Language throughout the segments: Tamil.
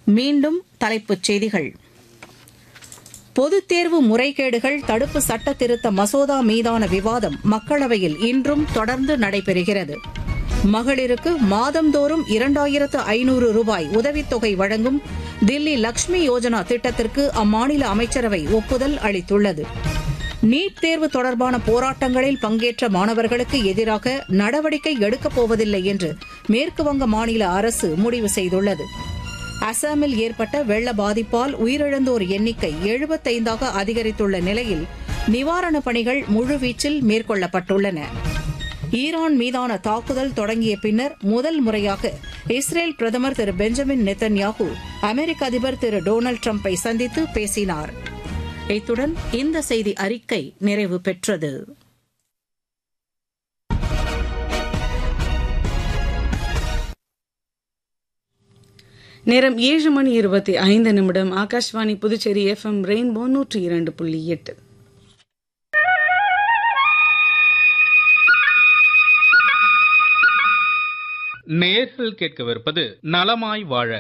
மீண்டும் தலைப்புச் செய்திகள் பொதுத் தேர்வு முறைகேடுகள் தடுப்பு சட்ட திருத்த மசோதா மீதான விவாதம் மக்களவையில் இன்றும் தொடர்ந்து நடைபெறுகிறது மகளிருக்கு மாதந்தோறும் இரண்டாயிரத்து ஐநூறு ரூபாய் உதவித்தொகை வழங்கும் தில்லி லக்ஷ்மி யோஜனா திட்டத்திற்கு அம்மாநில அமைச்சரவை ஒப்புதல் அளித்துள்ளது நீட் தேர்வு தொடர்பான போராட்டங்களில் பங்கேற்ற மாணவர்களுக்கு எதிராக நடவடிக்கை எடுக்கப் போவதில்லை என்று மேற்குவங்க மாநில அரசு முடிவு செய்துள்ளது அசாமில் ஏற்பட்ட வெள்ள பாதிப்பால் உயிரிழந்தோர் எண்ணிக்கை எழுபத்தைந்தாக அதிகரித்துள்ள நிலையில் நிவாரணப் பணிகள் முழுவீச்சில் மேற்கொள்ளப்பட்டுள்ளன ஈரான் மீதான தாக்குதல் தொடங்கிய பின்னர் முதல் முறையாக இஸ்ரேல் பிரதமர் திரு பெஞ்சமின் நெத்தன்யாகு அமெரிக்க அதிபர் திரு டொனால்டு டிரம்பை சந்தித்து பேசினார் இத்துடன் இந்த செய்தி அறிக்கை நிறைவு பெற்றது நேரம் ஏழு மணி இருபத்தி ஐந்து நிமிடம் ஆகாஷ்வாணி புதுச்சேரி எஃப்எம் ரெயின்போ நூற்றி இரண்டு புள்ளி எட்டு நேர்கள் கேட்கவிருப்பது நலமாய் வாழ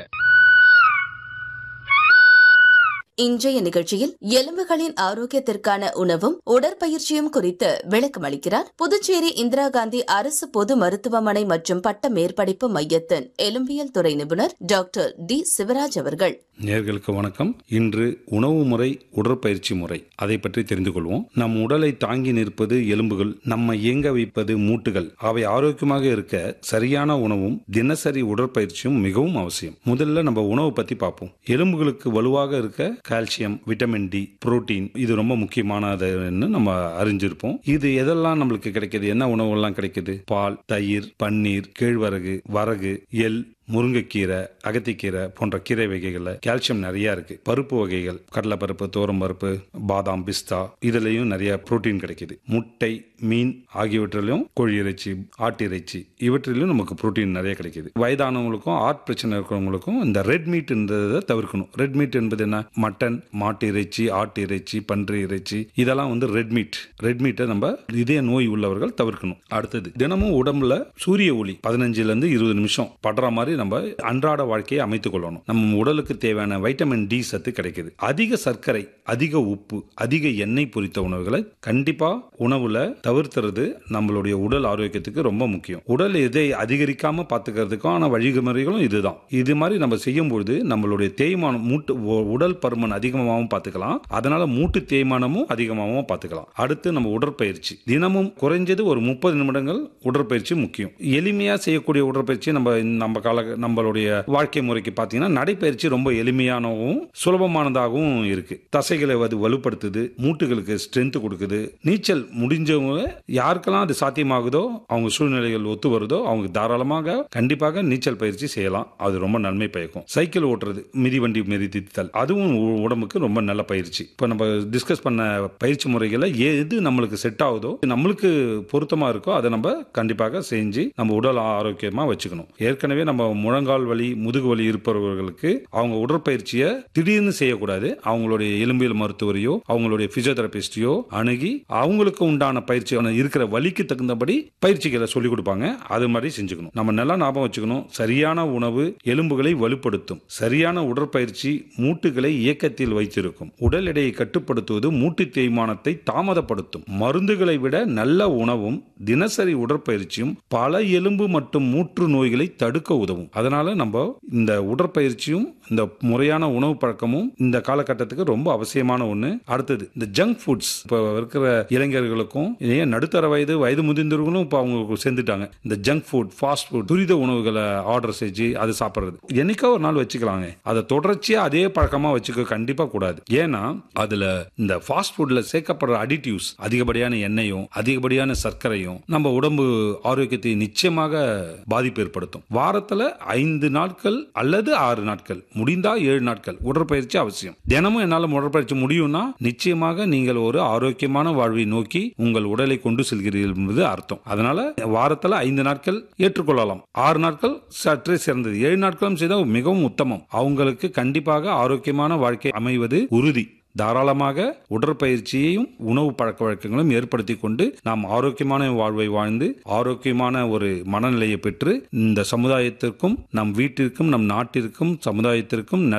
இன்றைய நிகழ்ச்சியில் எலும்புகளின் ஆரோக்கியத்திற்கான உணவும் உடற்பயிற்சியும் குறித்து விளக்கம் அளிக்கிறார் புதுச்சேரி இந்திரா காந்தி அரசு பொது மருத்துவமனை மற்றும் பட்ட மேற்படிப்பு மையத்தின் எலும்பியல் துறை நிபுணர் டாக்டர் டி சிவராஜ் அவர்கள் நேர்களுக்கு வணக்கம் இன்று உணவு முறை உடற்பயிற்சி முறை அதை பற்றி தெரிந்து கொள்வோம் நம் உடலை தாங்கி நிற்பது எலும்புகள் நம்ம இயங்க வைப்பது மூட்டுகள் அவை ஆரோக்கியமாக இருக்க சரியான உணவும் தினசரி உடற்பயிற்சியும் மிகவும் அவசியம் முதல்ல நம்ம உணவு பத்தி பார்ப்போம் எலும்புகளுக்கு வலுவாக இருக்க கால்சியம் விட்டமின் டி புரோட்டீன் இது ரொம்ப முக்கியமானதுன்னு நம்ம அறிஞ்சிருப்போம் இது எதெல்லாம் நம்மளுக்கு கிடைக்குது என்ன உணவுகள்லாம் கிடைக்குது பால் தயிர் பன்னீர் கேழ்வரகு வரகு எள் முருங்கைக்கீரை அகத்திக்கீரை போன்ற கீரை வகைகளில் கால்சியம் நிறைய இருக்கு பருப்பு வகைகள் கடலைப்பருப்பு பருப்பு பாதாம் பிஸ்தா இதுலயும் நிறைய புரோட்டீன் கிடைக்குது முட்டை மீன் ஆகியவற்றிலும் கோழி இறைச்சி ஆட்டு இறைச்சி இவற்றிலும் நமக்கு புரோட்டீன் நிறைய கிடைக்குது வயதானவங்களுக்கும் ஆர்ட் பிரச்சனை இருக்கிறவங்களுக்கும் இந்த ரெட் மீட்ன்றதை தவிர்க்கணும் ரெட் மீட் என்பது என்ன மட்டன் மாட்டு இறைச்சி ஆட்டு இறைச்சி பன்றி இறைச்சி இதெல்லாம் வந்து ரெட் மீட் ரெட் மீட்டை நம்ம இதய நோய் உள்ளவர்கள் தவிர்க்கணும் அடுத்தது தினமும் உடம்புல சூரிய ஒளி பதினஞ்சுல இருந்து இருபது நிமிஷம் படுற மாதிரி நம்ம அன்றாட வாழ்க்கையை அமைத்துக் கொள்ளணும் நம்ம உடலுக்கு தேவையான வைட்டமின் டி சத்து கிடைக்குது அதிக சர்க்கரை அதிக உப்பு அதிக எண்ணெய் பொரித்த உணவுகளை கண்டிப்பா உணவுல தவிர்த்துறது நம்மளுடைய உடல் ஆரோக்கியத்துக்கு ரொம்ப முக்கியம் உடல் எதை அதிகரிக்காம பாத்துக்கிறதுக்கான வழிமுறைகளும் இதுதான் இது மாதிரி நம்ம செய்யும் பொழுது நம்மளுடைய தேய்மானம் மூட்டு உ- உடல் பருமன் அதிகமாகவும் பார்த்துக்கலாம் அதனால மூட்டு தேய்மானமும் அதிகமாகவும் பார்த்துக்கலாம் அடுத்து நம்ம உடற்பயிற்சி தினமும் குறைஞ்சது ஒரு முப்பது நிமிடங்கள் உடற்பயிற்சி முக்கியம் எளிமையா செய்யக்கூடிய உடற்பயிற்சி நம்ம இந்த- நம்ம கால நம்மளுடைய வாழ்க்கை முறைக்கு பார்த்தீங்கன்னா நடைப்பயிற்சி ரொம்ப எளிமையானவும் சுலபமானதாகவும் இருக்கு தசைகளை அது வலுப்படுத்துது மூட்டுகளுக்கு ஸ்ட்ரென்த் கொடுக்குது நீச்சல் முடிஞ்சவங்க யாருக்கெல்லாம் அது சாத்தியமாகுதோ அவங்க சூழ்நிலைகள் ஒத்து வருதோ அவங்க தாராளமாக கண்டிப்பாக நீச்சல் பயிற்சி செய்யலாம் அது ரொம்ப நன்மை பயக்கும் சைக்கிள் ஓட்டுறது மிதிவண்டி மிதித்தல் அதுவும் உ- உடம்புக்கு ரொம்ப நல்ல பயிற்சி இப்போ நம்ம டிஸ்கஸ் பண்ண பயிற்சி முறைகளை எது நம்மளுக்கு செட் ஆகுதோ நம்மளுக்கு பொருத்தமா இருக்கோ அதை நம்ம கண்டிப்பாக செஞ்சு நம்ம உடல் ஆரோக்கியமா வச்சுக்கணும் ஏற்கனவே நம்ம முழங்கால் வலி முதுகு வலி இருப்பவர்களுக்கு அவங்க உடற்பயிற்சியை திடீர்னு செய்யக்கூடாது அவங்களுடைய எலும்பியல் மருத்துவரையோ அவங்களுடைய பிசியோதெரபிஸ்டையோ அணுகி அவங்களுக்கு உண்டான பயிற்சி இருக்கிற வலிக்கு தகுந்தபடி பயிற்சிகளை சொல்லிக் கொடுப்பாங்க அது மாதிரி செஞ்சுக்கணும் நம்ம நல்லா ஞாபகம் வச்சுக்கணும் சரியான உணவு எலும்புகளை வலுப்படுத்தும் சரியான உடற்பயிற்சி மூட்டுகளை இயக்கத்தில் வைத்திருக்கும் உடல் எடையை கட்டுப்படுத்துவது மூட்டு தேய்மானத்தை தாமதப்படுத்தும் மருந்துகளை விட நல்ல உணவும் தினசரி உடற்பயிற்சியும் பல எலும்பு மற்றும் மூற்று நோய்களை தடுக்க உதவும் அதனால நம்ம இந்த உடற்பயிற்சியும் இந்த முறையான உணவு பழக்கமும் இந்த காலகட்டத்துக்கு ரொம்ப அவசியமான ஒண்ணு அடுத்தது இந்த ஜங்க் ஃபுட்ஸ் இப்போ இருக்கிற இளைஞர்களுக்கும் ஏன் நடுத்தர வயது வயது முதிர்ந்தவர்களும் இப்போ அவங்க சேர்ந்துட்டாங்க இந்த ஜங்க் ஃபுட் ஃபாஸ்ட் ஃபுட் துரித உணவுகளை ஆர்டர் செஞ்சு அது சாப்பிட்றது என்னைக்கோ ஒரு நாள் வச்சுக்கலாங்க அதை தொடர்ச்சியா அதே பழக்கமா வச்சுக்க கண்டிப்பா கூடாது ஏன்னா அதுல இந்த ஃபாஸ்ட் ஃபுட்ல சேர்க்கப்படுற அடிட்டிவ்ஸ் அதிகப்படியான எண்ணெயும் அதிகப்படியான சர்க்கரையும் நம்ம உடம்பு ஆரோக்கியத்தை நிச்சயமாக பாதிப்பு ஏற்படுத்தும் வாரத்துல ஐந்து நாட்கள் அல்லது ஆறு நாட்கள் முடிந்தா ஏழு நாட்கள் உடற்பயிற்சி அவசியம் தினமும் என்னால உடற்பயிற்சி முடியும்னா நிச்சயமாக நீங்கள் ஒரு ஆரோக்கியமான வாழ்வை நோக்கி உங்கள் உடலை கொண்டு செல்கிறீர்கள் என்பது அர்த்தம் அதனால வாரத்துல ஐந்து நாட்கள் ஏற்றுக்கொள்ளலாம் ஆறு நாட்கள் சற்றே சிறந்தது ஏழு நாட்களும் செய்தால் மிகவும் உத்தமம் அவங்களுக்கு கண்டிப்பாக ஆரோக்கியமான வாழ்க்கை அமைவது உறுதி தாராளமாக உடற்பயிற்சியையும் உணவு பழக்க வழக்கங்களும் ஏற்படுத்தி கொண்டு நாம் ஆரோக்கியமான வாழ்வை வாழ்ந்து ஆரோக்கியமான ஒரு மனநிலையை பெற்று இந்த சமுதாயத்திற்கும் நம் வீட்டிற்கும் நம் நாட்டிற்கும் சமுதாயத்திற்கும்